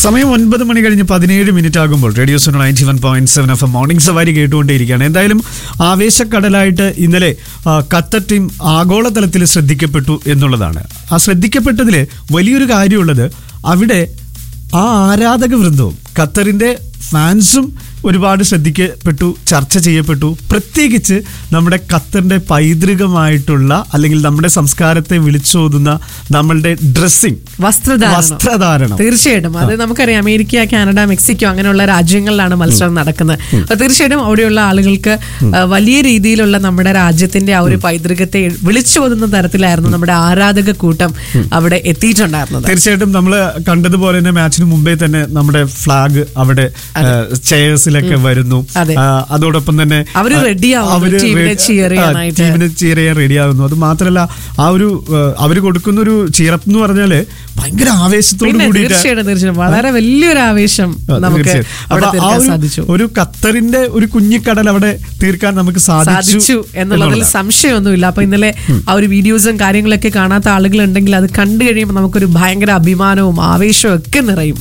സമയം ഒൻപത് മണി കഴിഞ്ഞ് പതിനേഴ് മിനിറ്റ് ആകുമ്പോൾ radio zone ninety one point seven F morning സവാരി കേട്ടുകൊണ്ടേയിരിക്കുകയാണ് എന്തായാലും ആവേശക്കടലായിട്ട് ഇന്നലെ ആ, ഖത്തർ ടീം ആഗോളതലത്തിൽ ശ്രദ്ധിക്കപ്പെട്ടു എന്നുള്ളതാണ് ആ ശ്രദ്ധിക്കപ്പെട്ടതിൽ വലിയൊരു കാര്യമുള്ളത് അവിടെ ആ ആരാധക വൃന്ദവും ഖത്തറിന്റെ ഫാൻസും ഒരുപാട് ശ്രദ്ധിക്കപ്പെട്ടു ചർച്ച ചെയ്യപ്പെട്ടു പ്രത്യേകിച്ച് നമ്മുടെ ഖത്തറിന്റെ പൈതൃകമായിട്ടുള്ള അല്ലെങ്കിൽ നമ്മുടെ സംസ്കാരത്തെ വിളിച്ചോതുന്ന നമ്മളുടെ ഡ്രസ്സിംഗ് വസ്ത്രധാരണം വസ്ത്രധാരണം തീർച്ചയായിട്ടും അത് നമുക്കറിയാം അമേരിക്ക കാനഡ മെക്സിക്കോ അങ്ങനെയുള്ള രാജ്യങ്ങളിലാണ് മത്സരം നടക്കുന്നത് അപ്പൊ തീർച്ചയായിട്ടും അവിടെയുള്ള ആളുകൾക്ക് ആ, വലിയ രീതിയിലുള്ള നമ്മുടെ രാജ്യത്തിന്റെ ആ ഒരു പൈതൃകത്തെ വിളിച്ചോതുന്ന തരത്തിലായിരുന്നു നമ്മുടെ ആരാധക കൂട്ടം അവിടെ എത്തിയിട്ടുണ്ടായിരുന്നത് തീർച്ചയായിട്ടും നമ്മൾ കണ്ടതുപോലെ തന്നെ മാച്ചിന് മുമ്പേ തന്നെ നമ്മുടെ ഫ്ലാഗ് അവിടെ ചെയേഴ്സിലൊക്കെ വരുന്നു അതെ. ആ, അതോടൊപ്പം തന്നെ അവര് ആ, ready ആവുന്നു അവര് ടീമിനെ re- cheer ആ, ചെയ്യാനായിട്ട്. ടീമിനെ cheer ചെയ്യാൻ റെഡി ആകുന്നു അത് മാത്രമല്ല ആ ഒരു ആ, അവര് കൊടുക്കുന്ന ഒരു ചീറപ്പ് എന്ന് പറഞ്ഞാല് ഭയങ്കര ആവേശത്തോട് പിന്നെ കൂടിയിട്ട് തീർച്ചയായിട്ടും തീർച്ചയായും വളരെ വലിയൊരു ആവേശം ആ, നമുക്ക് തീർച്ചയായും. അവിടെ അപ്പൊ ആ തീർക്കാൻ ഒരു- സാധിച്ചു ഒരു ഖത്തറിന്റെ ഒരു കുഞ്ഞിക്കടൽ അവിടെ തീർക്കാൻ നമുക്ക് സാധിച്ചു സാധിച്ചു എന്നുള്ളതിൽ എന്നുള്ളതാണ്. സംശയമൊന്നുമില്ല അപ്പൊ ഇന്നലെ ആ ഒരു വീഡിയോസും കാര്യങ്ങളൊക്കെ കാണാത്ത ആളുകൾ ഉണ്ടെങ്കിൽ അത് കണ്ടു കഴിയുമ്പോൾ നമുക്കൊരു ഭയങ്കര അഭിമാനവും ആവേശവും ഒക്കെ നിറയും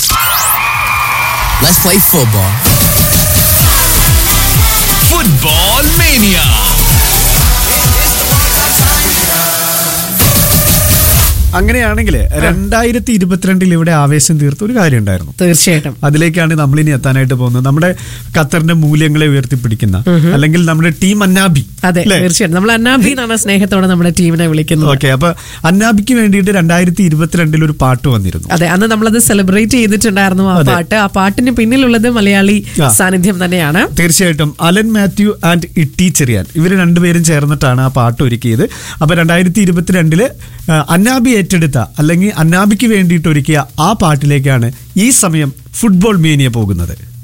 Let's play football. Football Mania. അങ്ങനെയാണെങ്കിൽ രണ്ടായിരത്തി ഇരുപത്തിരണ്ടിൽ ഇവിടെ ആവേശം തീർത്ത ഒരു കാര്യം ഉണ്ടായിരുന്നു തീർച്ചയായിട്ടും അതിലേക്കാണ് നമ്മൾ ഇനി എത്താനായിട്ട് പോകുന്നത് നമ്മുടെ ഖത്തറിന്റെ മൂല്യങ്ങളെ ഉയർത്തിപ്പിടിക്കുന്ന അല്ലെങ്കിൽ നമ്മുടെ ടീം അന്നാബി അതെ അല്ലേ? തീർച്ചയായിട്ടും നമ്മൾ അന്നാബി എന്നാണ് സ്നേഹത്തോടെ നമ്മുടെ ടീമിനെ വിളിക്കുന്നത് ഓക്കെ അപ്പൊ അന്നാബിക്ക് വേണ്ടിയിട്ട് രണ്ടായിരത്തി ഇരുപത്തിരണ്ടിൽ ഒരു പാട്ട് വന്നിരുന്നു അതെ അന്ന് നമ്മളത് സെലിബ്രേറ്റ് ചെയ്തിട്ടുണ്ടായിരുന്നു ആ അതെ. പാട്ട് ആ പാട്ടിന് പിന്നിലുള്ളത് മലയാളി ആ. സാന്നിധ്യം തന്നെയാണ് തീർച്ചയായിട്ടും അലൻ മാത്യു ആൻഡ് ഇട്ടി ചെറിയാൻ ഇവർ രണ്ടുപേരും ചേർന്നിട്ടാണ് ആ പാട്ട് ഒരുക്കിയത് അപ്പൊ രണ്ടായിരത്തി ഇരുപത്തിരണ്ടില് അന്നാബി ഏറ്റെടുത്ത അല്ലെങ്കിൽ അന്നാബിക്ക് വേണ്ടിയിട്ട് ഒരുക്കിയ ആ പാട്ടിലേക്കാണ് ഈ സമയം ഫുട്ബോൾ മേനിയ പോകുന്നത്